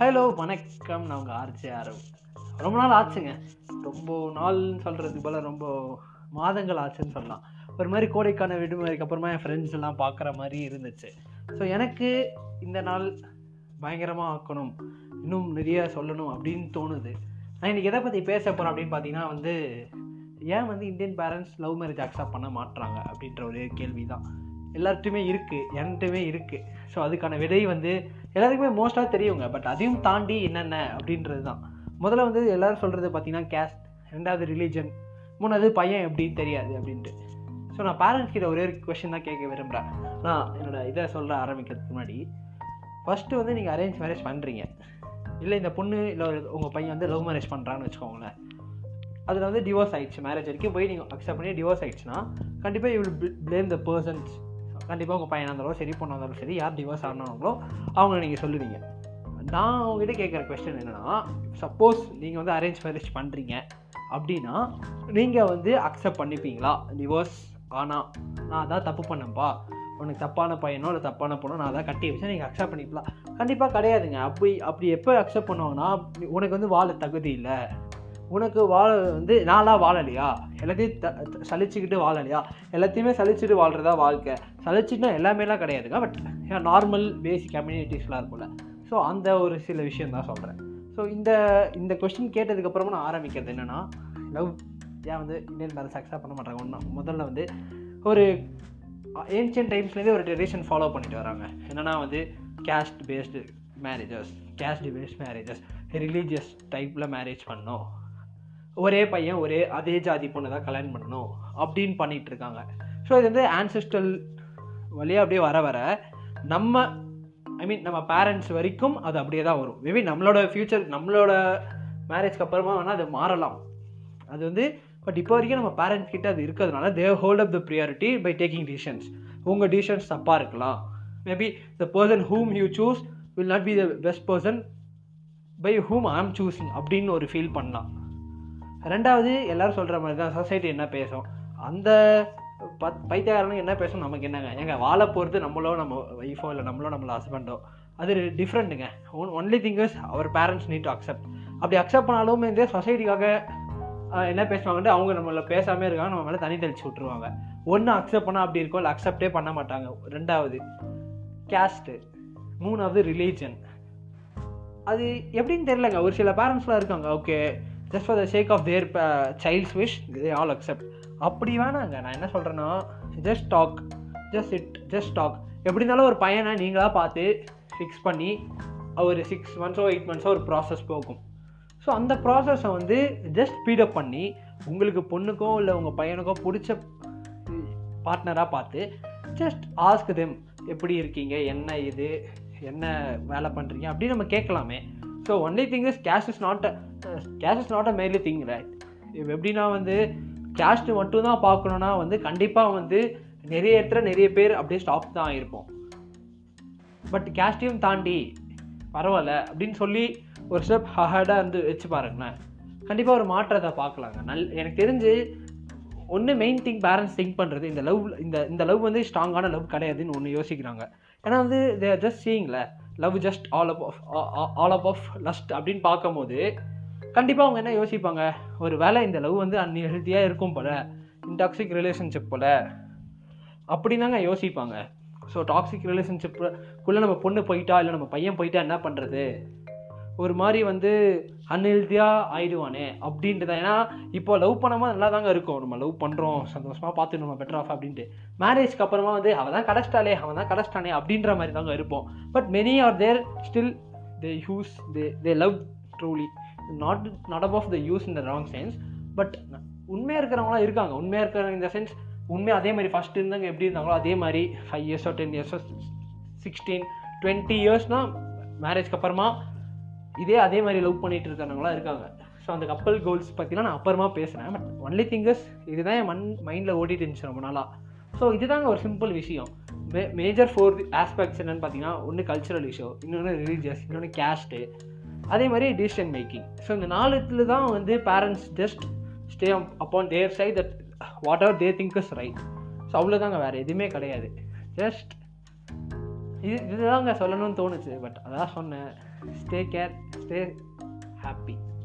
hello வணக்கம் நான் உங்கள் ஆர்ஜே ஆரவ் ரொம்ப நாள் ஆச்சுங்க ரொம்ப நாள்னு சொல்கிறதுக்கு போல் ரொம்ப மாதங்கள் ஆச்சுன்னு சொல்லலாம் ஒரு மாதிரி கோடைக்கான விடுமுறைக்கு அப்புறமா என் ஃப்ரெண்ட்ஸ் எல்லாம் பார்க்குற மாதிரி இருந்துச்சு ஸோ எனக்கு இந்த நாள் பயங்கரமாக ஆக்கணும் இன்னும் நிறைய சொல்லணும் அப்படின்னு தோணுது நான் இன்றைக்கி எதை பற்றி பேச போகிறேன் அப்படின்னு பார்த்தீங்கன்னா வந்து ஏன் வந்து Indian parents love marriage accept பண்ண மாட்றாங்க அப்படின்ற ஒரு கேள்வி தான் எல்லார்ட்டையுமே இருக்குது என்கிட்டயுமே இருக்குது ஸோ அதுக்கான விடை வந்து எல்லாருக்குமே மோஸ்ட்டாக தெரியுங்க பட் அதையும் தாண்டி என்னென்ன அப்படின்றது தான் முதல்ல வந்து எல்லோரும் சொல்கிறது பார்த்தீங்கன்னா கேஸ்ட் ரெண்டாவது ரிலீஜன் மூணாவது பையன் எப்படின்னு தெரியாது அப்படின்ட்டு ஸோ நான் பேரண்ட்ஸ் கிட்ட ஒரே ஒரு கொஷின் தான் கேட்க விரும்புகிறேன் நான் என்னோடய இதை சொல்ல ஆரம்பிக்கிறதுக்கு முன்னாடி ஃபஸ்ட்டு வந்து நீங்கள் அரேஞ்ச் மேரேஜ் பண்ணுறீங்க இல்லை இந்த பொண்ணு இல்லை உங்கள் பையன் வந்து லவ் மேரேஜ் பண்ணுறான்னு வச்சுக்கோங்களேன் அதில் வந்து டிவோர்ஸ் ஆயிடுச்சு மேரேஜ் வரைக்கும் போய் நீங்கள் அக்செப்ட் பண்ணி டிவோர்ஸ் ஆயிடுச்சுன்னா கண்டிப்பாக you will blame the persons கண்டிப்பாக உங்கள் பையனாக இருந்தாலும் சரி பொண்ணாக இருந்தாலும் சரி யார் டிவோர்ஸ் ஆனாங்களோ அவங்கள நீங்கள் சொல்லுவீங்க நான் உங்ககிட்ட கேட்குற கொஸ்டின் என்னென்னா சப்போஸ் நீங்கள் வந்து அரேஞ்ச் மேரேஜ் பண்ணுறீங்க அப்படின்னா நீங்கள் வந்து அக்செப்ட் பண்ணிப்பீங்களா டிவோர்ஸ் ஆனால் நான் அதான் தப்பு பண்ணேன்ப்பா உனக்கு தப்பான பையனோ இல்லை தப்பான பொண்ணோ நான் அதான் கட்டி வச்சேன் நீங்கள் அக்செப்ட் பண்ணிக்கலாம் கண்டிப்பாக கிடையாதுங்க அப்படி அப்படி எப்போ அக்செப்ட் பண்ணுவாங்கன்னா உனக்கு வந்து வாழ தகுதி இல்லை உனக்கு வாழ வந்து நாளாக வாழலையா எல்லாத்தையும் த சலிச்சுக்கிட்டு வாழலையா எல்லாத்தையுமே சலிச்சுட்டு வாழ்கிறதா வாழ்க்கை சலிச்சுட்டுனா எல்லாமேலாம் கிடையாதுங்க பட் நார்மல் பேசிக் கம்யூனிட்டிஸ்லாம் இருக்கும்ல ஸோ அந்த ஒரு சில விஷயம் தான் சொல்கிறேன் ஸோ இந்த இந்த கொஸ்டின் கேட்டதுக்கப்புறமா நான் ஆரம்பிக்கிறது என்னென்னா லவ் ஏன் வந்து இந்தியன் பேரண்ட்ஸ் அக்செப்ட் பண்ண மாட்டாங்க ஒன்றா முதல்ல வந்து ஒரு ஏன்ஷியன் டைம்ஸ்லேருந்தே ஒரு ட்ரெடிஷன் ஃபாலோ பண்ணிட்டு வராங்க என்னென்னா வந்து caste based marriages caste based marriages religious டைப்பில் மேரேஜ் பண்ணோம் ஒரே பையன் ஒரே அதே ஜாதி பொண்ணை தான் கல்யாணம் பண்ணணும் அப்படின்னு பண்ணிகிட்டு இருக்காங்க ஸோ இது வந்து ஆன்செஸ்டல் வழியாக அப்படியே வர வர நம்ம ஐ மீன் நம்ம பேரண்ட்ஸ் வரைக்கும் அது அப்படியே தான் வரும் மேபி நம்மளோட ஃப்யூச்சர் நம்மளோட மேரேஜ்க்கு அப்புறமா வேணால் அது மாறலாம் அது வந்து பட் இப்போ வரைக்கும் நம்ம பேரண்ட்ஸ் கிட்ட அது இருக்கிறதுனால they hold up the priority by taking decisions உங்கள் டிசிஷன்ஸ் தப்பாக இருக்கலாம் maybe the person whom you choose will not be the best person by whom I am choosing அப்படின்னு ஒரு ஃபீல் பண்ணலாம் ரெண்டாவது எல்லோரும் சொல்கிற மாதிரி தான் சொசைட்டி என்ன பேசும் அந்த பத் பைத்தியக்காரனுக்கு என்ன பேசும் நமக்கு என்னங்க எங்க வாழ போகிறது நம்மளோ நம்ம ஒய்ஃபோ இல்லை நம்மளோ நம்மள ஹஸ்பண்டோ அது டிஃப்ரெண்ட்டுங்க one only things our parents need to accept அப்படி அக்செப்ட் பண்ணாலும் இந்த சொசைட்டிக்காக என்ன பேசுவாங்கன்ட்டு அவங்க நம்மள பேசாமே இருக்காங்க நம்ம மேலே தனி தெளிச்சு விட்ருவாங்க ஒன்று அக்செப்ட் பண்ணால் அப்படி இருக்கும் இல்லை அக்செப்டே பண்ண மாட்டாங்க ரெண்டாவது கேஸ்ட்டு மூணாவது ரிலீஜன் அது எப்படின்னு தெரிலங்க ஒரு சில பேரண்ட்ஸ்லாம் இருக்காங்க okay just for the sake of their child's wish they all accept அப்படி வேணாங்க நான் என்ன சொல்கிறேன்னா just talk just it just talk எப்படி இருந்தாலும் ஒரு பையனை நீங்களாக பார்த்து ஃபிக்ஸ் பண்ணி ஒரு சிக்ஸ் மந்த்ஸோ எயிட் மந்த்ஸோ ஒரு ப்ராசஸ் போகும் ஸோ அந்த ப்ராசஸை வந்து ஜஸ்ட் ஸ்பீடப் பண்ணி உங்களுக்கு பொண்ணுக்கோ இல்லை உங்கள் பையனுக்கோ பிடிச்ச பார்ட்னராக பார்த்து ஜஸ்ட் ஆஸ்க் தெம் எப்படி இருக்கீங்க என்ன இது என்ன வேலை பண்ணுறீங்க அப்படின்னு நம்ம கேட்கலாமே so only thing is caste is not caste is not a merely thing right எப்படின்னா வந்து கேஸ்ட்டு மட்டும் தான் பார்க்கணுன்னா வந்து கண்டிப்பாக வந்து நிறைய இடத்துல நிறைய பேர் அப்படியே ஸ்டாப் தான் இருப்போம் பட் கேஸ்டையும் தாண்டி பரவாயில்ல அப்படின்னு சொல்லி ஒரு ஸ்டெப் ஹஹடாக இருந்து வச்சு பாருங்களேன் கண்டிப்பாக ஒரு மாற்றத்தை பார்க்கலாங்க நல் எனக்கு தெரிஞ்சு ஒன்று மெயின் திங் பேரண்ட்ஸ் திங்க் பண்ணுறது இந்த லவ் இந்த இந்த லவ் வந்து ஸ்ட்ராங்கான லவ் கிடையாதுன்னு ஒன்று யோசிக்கிறாங்க ஏன்னா வந்து தேர் ஜஸ்ட் சீயிங்ல love just all up of all up of lust அப்படின்னு பார்க்கும்போது கண்டிப்பாக அவங்க என்ன யோசிப்பாங்க ஒரு வேலை இந்த லவ் வந்து அன்ஹெல்த்தியாக இருக்கும் போல இன்டாக்சிக் ரிலேஷன்ஷிப் போல் அப்படின்னாங்க யோசிப்பாங்க ஸோ டாக்ஸிக் ரிலேஷன்ஷிப்புக்குள்ளே நம்ம பொண்ணு போயிட்டா இல்லை நம்ம பையன் போயிட்டா என்ன பண்ணுறது ஒரு மாதிரி வந்து அன்ஹெல்த்தியாக ஆயிடுவானே அப்படின்ட்டு ஏன்னா இப்போ லவ் பண்ணாமல் நல்லா தாங்க இருக்கும் நம்ம லவ் பண்ணுறோம் சந்தோஷமாக பார்த்து நம்ம பெட்டர் ஆஃப் அப்படின்ட்டு மேரேஜ்க்கு அப்புறமா வந்து அவன் தான் கிடச்சிட்டாலே அவன் தான் கிடச்சிட்டானே அப்படின்ற மாதிரி தாங்க இருப்போம் but many are there still they use they they love truly not not above the use in the wrong sense but உண்மையாக இருக்கிறவங்களாம் இருக்காங்க உண்மையாக இருக்கிற இந்த சென்ஸ் உண்மையாக அதே மாதிரி ஃபஸ்ட் இருந்தாங்க எப்படி இருந்தாங்களோ அதே மாதிரி ஃபைவ் இயர்ஸோ டென் இயர்ஸோ சிக்ஸ்டீன் டுவெண்ட்டி இயர்ஸ்னால் மேரேஜ்க்கு அப்புறமா இதே அதே மாதிரி லவ் பண்ணிட்டு இருக்கிறவங்களாம் இருக்காங்க ஸோ அந்த கப்பல் கோல்ஸ் பற்றிலாம் நான் அப்புறமா பேசுகிறேன் பட் ஒன்லி திங்கஸ் இதுதான் என் மண் மைண்டில் ஓடிட்டு இருந்துச்சு ரொம்ப நாளாக ஸோ இதுதாங்க ஒரு சிம்பிள் விஷயம் மே மேஜர் ஃபோர் ஆஸ்பெக்ட்ஸ் என்னென்னு பார்த்தீங்கன்னா ஒன்று கல்ச்சுரல் இஷ்யூ இன்னொன்று ரிலீஜியஸ் இன்னொன்று கேஸ்ட்டு அதே மாதிரி டிசிஷன் மேக்கிங் ஸோ இந்த நாலுத்துல தான் வந்து parents just stay upon their side that whatever they think is right so அவ்வளோதாங்க வேறு எதுவுமே கிடையாது ஜஸ்ட் இது இதுதாங்க சொல்லணும்னு தோணுச்சு பட் அதான் சொன்னேன் ஸ்டே கேர் ஸ்டே ஹாப்பி